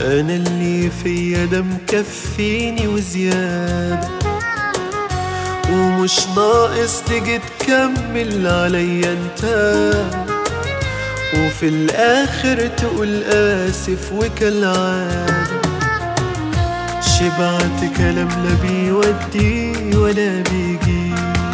انا اللي فيا ده مكفيني وزيادة ومش ناقص تيجي تكمل عليا انت وفي الاخر تقول اسف وكالعادة شبعت كلام لا بيودي ولا بيجي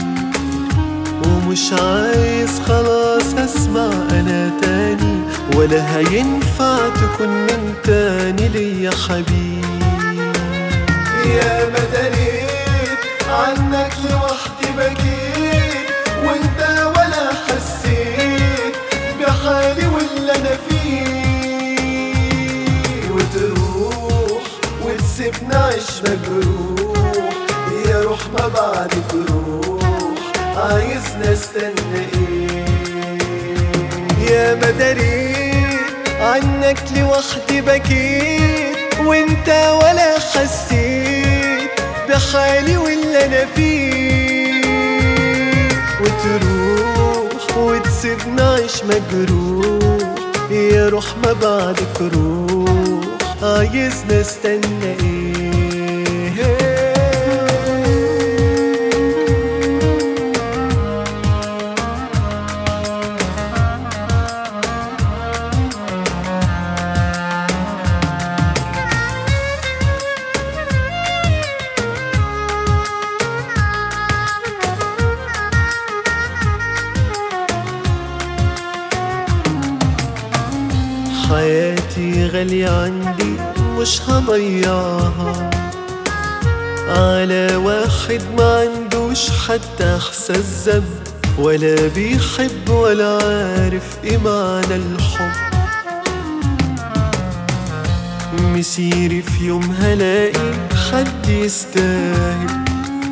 ومش عايز خلاص اسمع انا تاني ولا هينفع تكون من تاني ليا حبيب يا ما دريت عنك لوحدي بكيت وانت ولا حسيت بحالي واللي انا فيه وتروح وتسيبني عيش مجروح يا روح ما بعدك روح عايزني استنى ايه يا ما دريت عنك لوحدي بكيت وانت ولا حسيت بحالي واللي انا فيه وتروح وتسيبني عيش مجروح يا روح ما بعدك روح عايزني استنى ايه حياتي غالية عندي مش هضيعها على واحد ما عندوش حتى احساس ذنب ولا بيحب ولا عارف ايه معنى الحب مسيري في يوم هلاقي حد يستاهل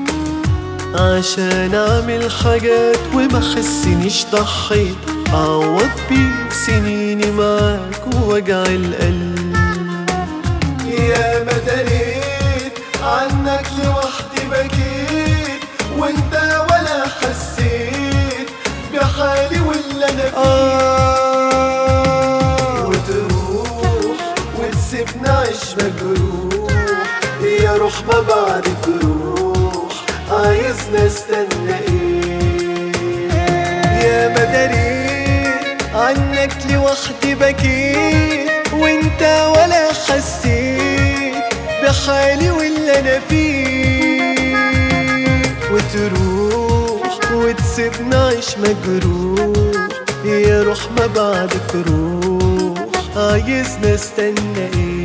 عشان اعمل حاجات وما حسنيش ضحيت اعوض بيك سنيني معاك ووجع القلب يا ما دريت عنك لوحدي بكيت وانت ولا حسيت بحالي واللي انا فيه آه وتروح وتسيبني عيش مجروح يا روح ما بعدك روح عايزني استنى ايه يا ما دريت عنك لوحدي بكيت وانت ولا حسيت بحالي واللي انا فيه وتروح وتسيبني عيش مجروح يا روح ما بعدك روح عايزني استنى ايه